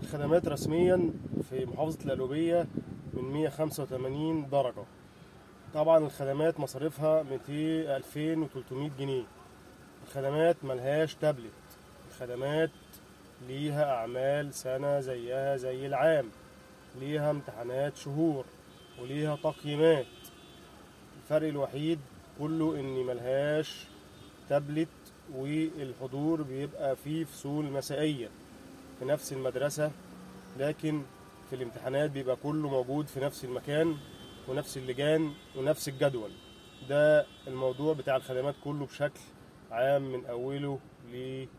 الخدمات رسميا في محافظة القلوبية من 185 درجة طبعا الخدمات مصاريفها 200 2300 جنيه الخدمات ملهاش تابلت الخدمات ليها أعمال سنة زيها زي العام ليها امتحانات شهور وليها تقييمات الفرق الوحيد كله إن ملهاش تابلت والحضور بيبقى فيه فصول مسائية في نفس المدرسة لكن في الامتحانات بيبقى كله موجود في نفس المكان ونفس اللجان ونفس الجدول ده الموضوع بتاع الخدمات كله بشكل عام من أوله ل